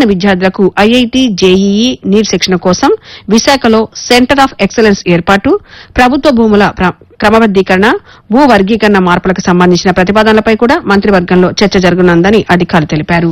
తెలంగాణ విద్యార్థులకు IIT JEE NEET శిక్షణ కోసం విశాఖలో సెంటర్ ఆఫ్ ఎక్సలెన్స్ ఏర్పాటు ప్రభుత్వ భూముల ప్ర- క్రమబద్దీకరణ భూ వర్గీకరణ మార్పులకు సంబంధించిన ప్రతిపాదనలపై కూడా మంత్రివర్గంలో చర్చ జరగనుందని అధికారులు తెలిపారు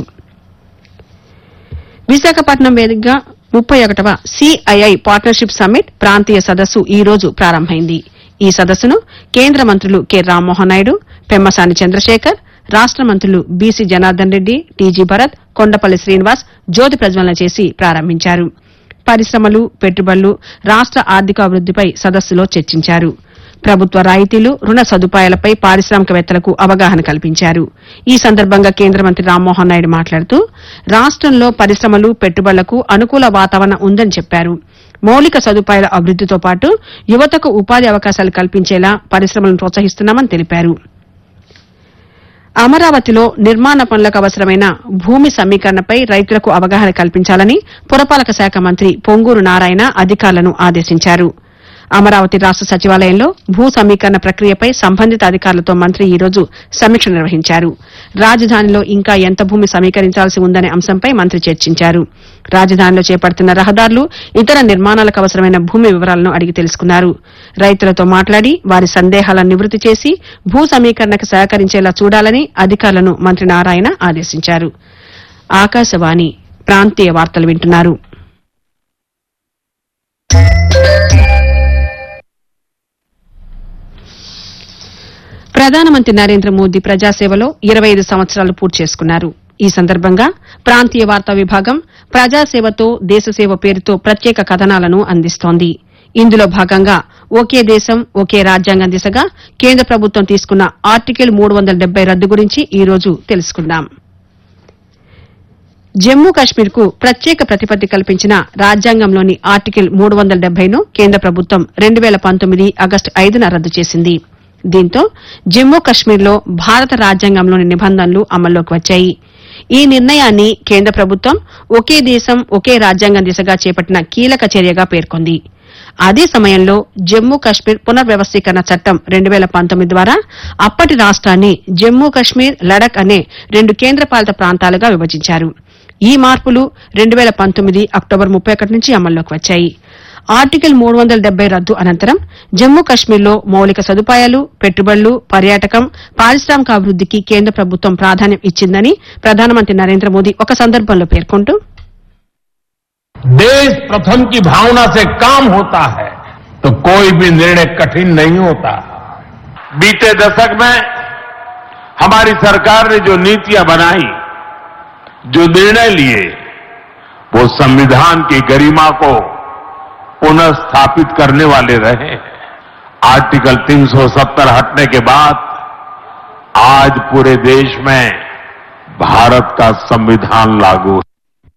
విశాఖపట్నం వేదికగా ముప్పై ఒకటవ సిఐఐ పార్ట్నర్షిప్ సమ్మిట్ ప్రాంతీయ సదస్సు ఈ రోజు ప్రారంభమైంది ఈ సదస్సును కేంద్ర మంత్రులు కె రామ్మోహన్ నాయుడు పెమ్మసాని చంద్రశేఖర్ రాష్ట మంత్రులు బీసీ జనార్దన్ రెడ్డి టీజీ భరత్ కొండపల్లి శ్రీనివాస్ జ్యోతి ప్రజ్వలన చేసి ప్రారంభించారు పరిశ్రమలు పెట్టుబడులు రాష్ట ఆర్థికాభివృద్దిపై సదస్సులో చర్చించారు ప్రభుత్వ రాయితీలు రుణ సదుపాయాలపై పారిశ్రామికవేత్తలకు అవగాహన కల్పించారు ఈ సందర్భంగా కేంద్ర మంత్రి రామ్మోహన్ నాయుడు మాట్లాడుతూ రాష్టంలో పరిశ్రమలు పెట్టుబడులకు అనుకూల వాతావరణం ఉందని చెప్పారు మౌలిక సదుపాయాల అభివృద్దితో పాటు యువతకు ఉపాధి అవకాశాలు కల్పించేలా పరిశ్రమలను ప్రోత్సహిస్తున్నామని తెలిపారు అమరావతిలో నిర్మాణ పనులకు అవసరమైన భూమి సమీకరణపై రైతులకు అవగాహన కల్పించాలని పురపాలక శాఖ మంత్రి పొంగూరు నారాయణ అధికారులను ఆదేశించారు అమరావతి రాష్ట సచివాలయంలో భూ సమీకరణ ప్రక్రియపై సంబంధిత అధికారులతో మంత్రి ఈ రోజు సమీక్ష నిర్వహించారు రాజధానిలో ఇంకా ఎంత భూమి సమీకరించాల్సి ఉందనే అంశంపై మంత్రి చర్చించారు రాజధానిలో చేపడుతున్న రహదారులు ఇతర నిర్మాణాలకు అవసరమైన భూమి వివరాలను అడిగి తెలుసుకున్నారు రైతులతో మాట్లాడి వారి సందేహాలను నివృత్తి చేసి భూ సమీకరణకు సహకరించేలా చూడాలని అధికారులను మంత్రి నారాయణ ఆదేశించారు ఆకాశవాణి ప్రాంతీయ వార్తలు వింటున్నారు ప్రధానమంత్రి నరేంద్ర మోదీ ప్రజాసేవలో ఇరవై ఐదు సంవత్సరాలు పూర్తి చేసుకున్నారు ఈ సందర్భంగా ప్రాంతీయ వార్తా విభాగం ప్రజాసేవతో దేశసేవ పేరుతో ప్రత్యేక కథనాలను అందిస్తోంది ఇందులో భాగంగా ఒకే దేశం ఒకే రాజ్యాంగం దిశగా కేంద్ర ప్రభుత్వం తీసుకున్న ఆర్టికల్ మూడు వందల డెబ్బై రద్దు గురించి ఈ రోజు తెలుసుకుందాం జమ్మూ కశ్మీర్ కు ప్రత్యేక ప్రతిపత్తి కల్పించిన రాజ్యాంగంలోని ఆర్టికల్ మూడు వందల డెబ్బైను కేంద్ర ప్రభుత్వం రెండు వేల పంతొమ్మిది ఆగస్టు ఐదున రద్దు చేసింది దీంతో జమ్మూ కశ్మీర్లో భారత రాజ్యాంగంలోని నిబంధనలు అమల్లోకి వచ్చాయి ఈ నిర్ణయాన్ని కేంద్ర ప్రభుత్వం ఒకే దేశం ఒకే రాజ్యాంగం దిశగా చేపట్టిన కీలక చర్యగా పేర్కొంది అదే సమయంలో జమ్మూ కశ్మీర్ పునర్వ్యవస్థీకరణ చట్టం రెండు వేల పంతొమ్మిది ద్వారా అప్పటి రాష్ట్రాన్ని జమ్మూ కశ్మీర్ లడక్ అనే రెండు కేంద్రపాలిత ప్రాంతాలుగా విభజించారు ఈ మార్పులు రెండు వేల పంతొమ్మిది అక్టోబర్ ముప్పై ఒకటి నుంచి అమల్లోకి వచ్చాయి ఆర్టికల్ మూడు వందల డెబ్బై రద్దు అనంతరం జమ్మూ కశ్మీర్లో మౌలిక సదుపాయాలు పెట్టుబడులు పర్యాటకం పారిశ్రామికాభివృద్దికి కేంద్ర ప్రభుత్వం ప్రాధాన్యం ఇచ్చిందని ప్రధానమంత్రి నరేంద్ర మోదీ ఒక సందర్భంలో పేర్కొంటూ देश प्रथम की भावना से काम होता है तो कोई भी निर्णय कठिन नहीं होता बीते दशक में हमारी सरकार ने जो नीतियां बनाई जो निर्णय लिए वो संविधान की गरिमा को पुनः स्थापित करने वाले रहे हैं आर्टिकल 370 हटने के बाद आज पूरे देश में भारत का संविधान लागू है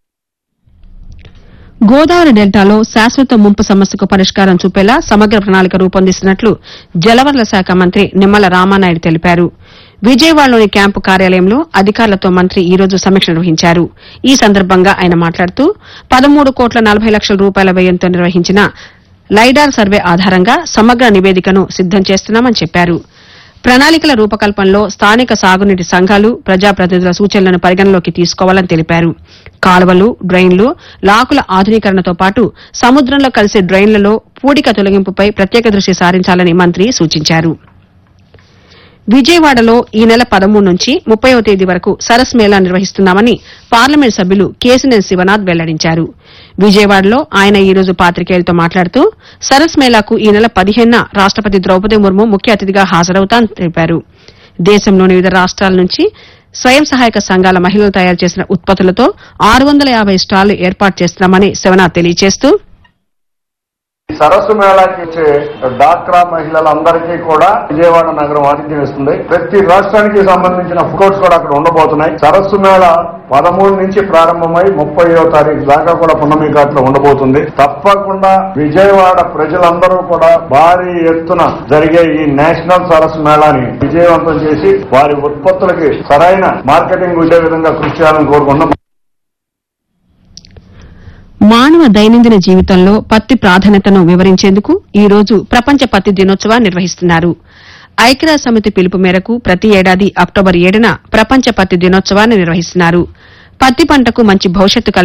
గోదావరి డెల్టాలో శాశ్వత ముంపు సమస్యకు పరిష్కారం చూపేలా సమగ్ర ప్రణాళిక రూపొందిస్తున్నట్లు జలవనరుల శాఖ మంత్రి నిమ్మల రామానాయుడు తెలిపారు విజయవాడలోని క్యాంపు కార్యాలయంలో అధికారులతో మంత్రి ఈ రోజు సమీక్ష నిర్వహించారు ఈ సందర్భంగా ఆయన మాట్లాడుతూ పదమూడు కోట్ల నలభై లక్షల రూపాయల వ్యయంతో నిర్వహించిన లైడార్ సర్వే ఆధారంగా సమగ్ర నివేదికను సిద్దం చేస్తున్నామని చెప్పారు ప్రణాళికల రూపకల్పనలో స్థానిక సాగునీటి సంఘాలు ప్రజాప్రతినిధుల సూచనలను పరిగణలోకి తీసుకోవాలని తెలిపారు కాలువలు డ్రైన్లు లాకుల ఆధునీకరణతో పాటు సముద్రంలో కలిసే డ్రైన్లలో పూడిక తొలగింపుపై ప్రత్యేక దృష్టి సారించాలని మంత్రి సూచించారు విజయవాడలో ఈ నెల పదమూడు నుంచి ముప్పైవ తేదీ వరకు సరస్ మేళా నిర్వహిస్తున్నామని పార్లమెంట్ సభ్యులు కేసినేని శివనాథ్ వెల్లడించారు విజయవాడలో ఆయన ఈ రోజు పాతికేయులతో మాట్లాడుతూ సరస్ మేళాకు ఈ నెల పదిహేనున రాష్టపతి ద్రౌపది ముర్ము ముఖ్య అతిథిగా హాజరవుతానని తెలిపారు దేశంలోని వివిధ రాష్ట్రాల నుంచి స్వయం సహాయక సంఘాల మహిళలు తయారు చేసిన ఉత్పత్తులతో ఆరు వందల యాభై స్టాళ్లు ఏర్పాటు చేస్తున్నామని శివనాథ్ తెలియజేస్తూ సరస్సు మేళాకి వచ్చే డాక్రా మహిళలందరికీ కూడా విజయవాడ నగరం ఆతిథ్యం ఇస్తుంది ప్రతి రాష్ట్రానికి సంబంధించిన ఫుడ్ కోర్ట్స్ కూడా అక్కడ ఉండబోతున్నాయి సరస్సు మేళ పదమూడు నుంచి ప్రారంభమై ముప్పైవ తారీఖు దాకా కూడా పున్నమి ఘాట్లో ఉండబోతుంది తప్పకుండా విజయవాడ ప్రజలందరూ కూడా భారీ ఎత్తున జరిగే ఈ నేషనల్ సరస్సు మేళాని విజయవంతం చేసి వారి ఉత్పత్తులకి సరైన మార్కెటింగ్ ఉండే విధంగా కృషి చేయాలని కోరుకుంటున్నాం మానవ దైనందిన జీవితంలో పత్తి ప్రాధాన్యతను వివరించేందుకు ఈ రోజు ప్రపంచ పత్తి దినోత్సవాన్ని నిర్వహిస్తున్నారు ఐక్యరాజ్య సమితి పిలుపు మేరకు ప్రతి ఏడాది అక్టోబర్ ఏడున ప్రపంచ పత్తి దినోత్సవాన్ని నిర్వహిస్తున్నారు పత్తి పంటకు మంచి భవిష్యత్తు